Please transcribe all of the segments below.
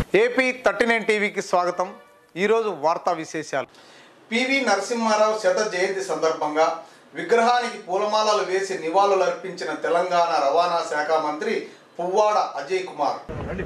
AP thirty nine టీవీకి స్వాగతం ఈరోజు వార్తా విశేషాలు పివి నరసింహారావు శత జయంతి సందర్భంగా విగ్రహానికి పూలమాలలు వేసి నివాళులర్పించిన తెలంగాణ రవాణా శాఖ మంత్రి పువ్వాడ అజయ్ కుమార్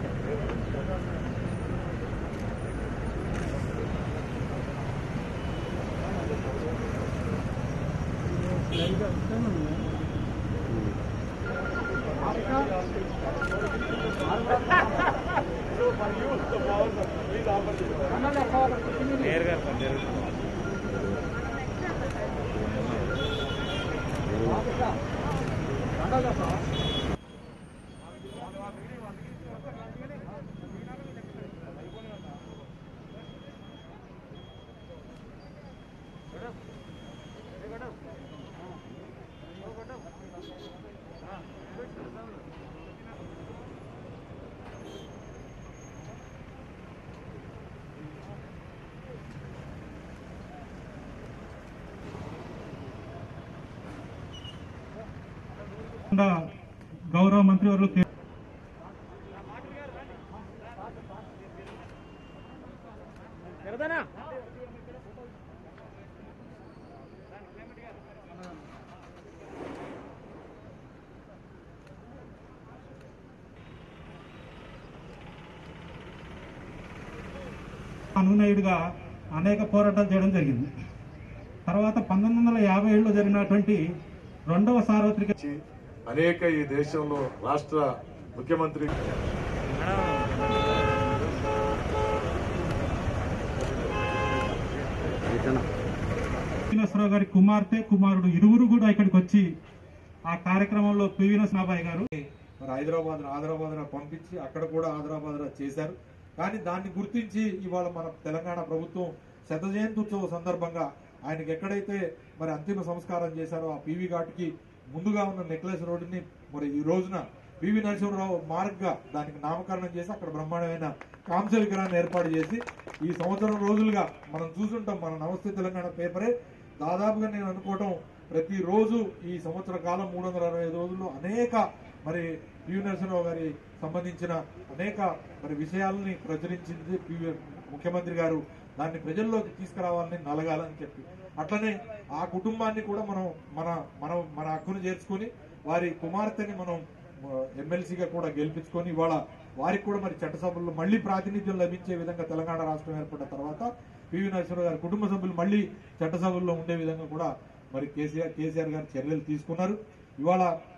కాకుండా గౌరవ మంత్రివర్యులు కే- అనునయుడిగా అనేక పోరాటాలు చేయడం జరిగింది తర్వాత పంతొమ్మిది వందల యాభై ఏడులో జరిగినటువంటి రెండవ సార్వత్రిక నుంచి అనేక ఈ దేశంలో రాష్ట్ర ముఖ్యమంత్రి శ్రీనివాసరావు గారి కుమార్తె కుమారుడు ఇరువురు కూడా ఇక్కడికి వచ్చి ఆ కార్యక్రమంలో పివి నరసింహాబాయి గారు మరి హైదరాబాద్ హైదరాబాద్ పంపించి అక్కడ కూడా హైదరాబాద్ చేశారు కానీ దాన్ని గుర్తించి ఇవాళ మన తెలంగాణ ప్రభుత్వం శత జయంతి ఉత్సవ సందర్భంగా ఆయనకి ఎక్కడైతే మరి అంతిమ సంస్కారం చేశారో ఆ పీవీ ఘాట్కి ముందుగా ఉన్న నెక్లెస్ రోడ్డుని మరి ఈ రోజున పివి నరసింహరావు మార్గ్గా దానికి నామకరణం చేసి అక్కడ బ్రహ్మాండమైన కాంస విగ్రహాన్ని ఏర్పాటు చేసి ఈ సంవత్సరం రోజులుగా మనం చూసుంటాం మన నమస్తే తెలంగాణ పేపరే దాదాపుగా నేను అనుకోవటం ప్రతిరోజు ఈ సంవత్సర కాలం మూడు వందల అరవై ఐదు రోజుల్లో అనేక మరి పివి నరసింహరావు గారి సంబంధించిన అనేక మరి విషయాలని ప్రచురించింది పివి ముఖ్యమంత్రి గారు దాన్ని ప్రజల్లోకి తీసుకురావాలని నలగాలని చెప్పి అట్లనే ఆ కుటుంబాన్ని కూడా మనం మన మనం మన హక్కును చేర్చుకొని వారి కుమార్తెని మనం ఎమ్మెల్సీగా కూడా గెలిపించుకొని ఇవాళ వారికి కూడా మరి చట్టసభల్లో మళ్ళీ ప్రాతినిధ్యం లభించే విధంగా తెలంగాణ రాష్ట్రం ఏర్పడిన తర్వాత పివి నరసింహరావు గారి కుటుంబ సభ్యులు మళ్ళీ చట్టసభల్లో ఉండే విధంగా కూడా మరి కేసీఆర్ కేసీఆర్ గారు చర్యలు తీసుకున్నారు ఇవాళ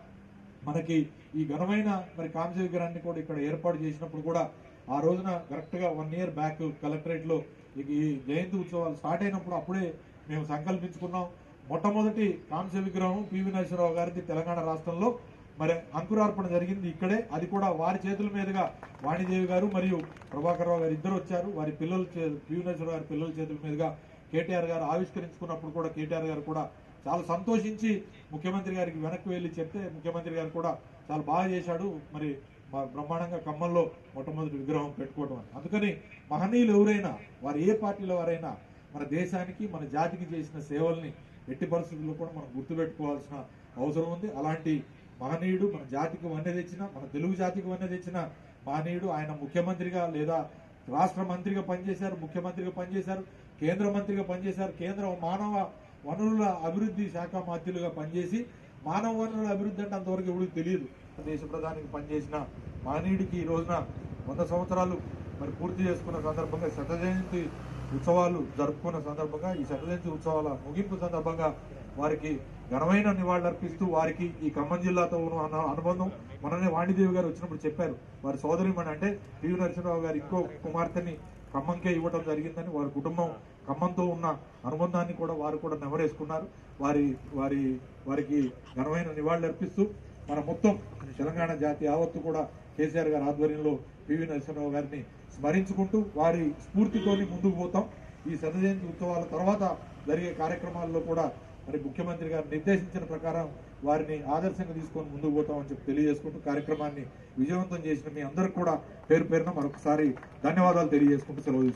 మనకి ఈ ఘనమైన మరి కాంస్య విగ్రహాన్ని కూడా ఇక్కడ ఏర్పాటు చేసినప్పుడు కూడా ఆ రోజున కరెక్ట్ గా వన్ ఇయర్ బ్యాక్ కలెక్టరేట్ లో ఈ జయంతి ఉత్సవాలు స్టార్ట్ అయినప్పుడు అప్పుడే మేము సంకల్పించుకున్నాం మొట్టమొదటి కాంస్య విగ్రహం పివి నరసింహరావు గారిది తెలంగాణ రాష్ట్రంలో మరి అంకురార్పణ జరిగింది ఇక్కడే అది కూడా వారి చేతుల మీదుగా వాణిదేవి గారు మరియు ప్రభాకర్ రావు గారు ఇద్దరు వచ్చారు వారి పిల్లల చే- పివి నరసింహరావు గారి పిల్లల చేతుల మీదుగా కేటీఆర్ గారు ఆవిష్కరించుకున్నప్పుడు కూడా కేటీఆర్ గారు కూడా చాలా సంతోషించి ముఖ్యమంత్రి గారికి వెనక్కి వెళ్లి చెప్తే ముఖ్యమంత్రి గారు కూడా చాలా బాగా చేశాడు మరి మా బ్రహ్మాండంగా ఖమ్మంలో మొట్టమొదటి విగ్రహం పెట్టుకోవడం అని అందుకని మహనీయులు ఎవరైనా వారు ఏ పార్టీలో వారైనా మన దేశానికి మన జాతికి చేసిన సేవల్ని ఎట్టి పరిస్థితుల్లో కూడా మనం గుర్తుపెట్టుకోవాల్సిన అవసరం ఉంది అలాంటి మహనీయుడు మన జాతికి వన్నె తెచ్చిన మన తెలుగు జాతికి వన్నె తెచ్చిన మహనీయుడు ఆయన ముఖ్యమంత్రిగా లేదా రాష్ట్ర మంత్రిగా పనిచేశారు ముఖ్యమంత్రిగా పనిచేశారు కేంద్ర మంత్రిగా పనిచేశారు కేంద్ర మానవ వనరుల అభివృద్ధి శాఖ మంత్రులుగా పనిచేసి మానవ వనరుల అభివృద్ధి అంటే అంతవరకు ఎవరికి తెలియదు దేశ ప్రధానికి పనిచేసిన మహనీయుడికి ఈ రోజున వంద సంవత్సరాలు మరి పూర్తి చేసుకున్న సందర్భంగా శత జయంతి ఉత్సవాలు జరుపుకున్న సందర్భంగా ఈ శత జయంతి ఉత్సవాల ముగింపు సందర్భంగా వారికి ఘనమైన నివాళులర్పిస్తూ వారికి ఈ ఖమ్మం జిల్లాతో ఉన్న అను- అనుబంధం మననే వాణిదేవి గారు వచ్చినప్పుడు చెప్పారు వారి సోదరిమణి అంటే పివి నరసింహరావు గారు ఇంకో కుమార్తెని ఖమ్మంకే ఇవ్వడం జరిగిందని వారి కుటుంబం ఖమ్మంతో ఉన్న అనుబంధాన్ని కూడా వారు కూడా నెవరేసుకున్నారు వారి వారి వారికి ఘనమైన నివాళులు అర్పిస్తూ మన మొత్తం తెలంగాణ జాతి యావత్తు కూడా కేసీఆర్ గారి ఆధ్వర్యంలో పివి నరసింహరావు గారిని స్మరించుకుంటూ వారి స్ఫూర్తితోని ముందుకు పోతాం ఈ శత జయంతి ఉత్సవాల తర్వాత జరిగే కార్యక్రమాల్లో కూడా మరి ముఖ్యమంత్రి గారు నిర్దేశించిన ప్రకారం వారిని ఆదర్శంగా తీసుకొని ముందుకు పోతామని చెప్పి తెలియజేసుకుంటూ కార్యక్రమాన్ని విజయవంతం చేసిన మీ అందరికి కూడా పేరు పేరున మరొకసారి ధన్యవాదాలు తెలియజేసుకుంటూ సెలవు తీసుకుంటున్నాను.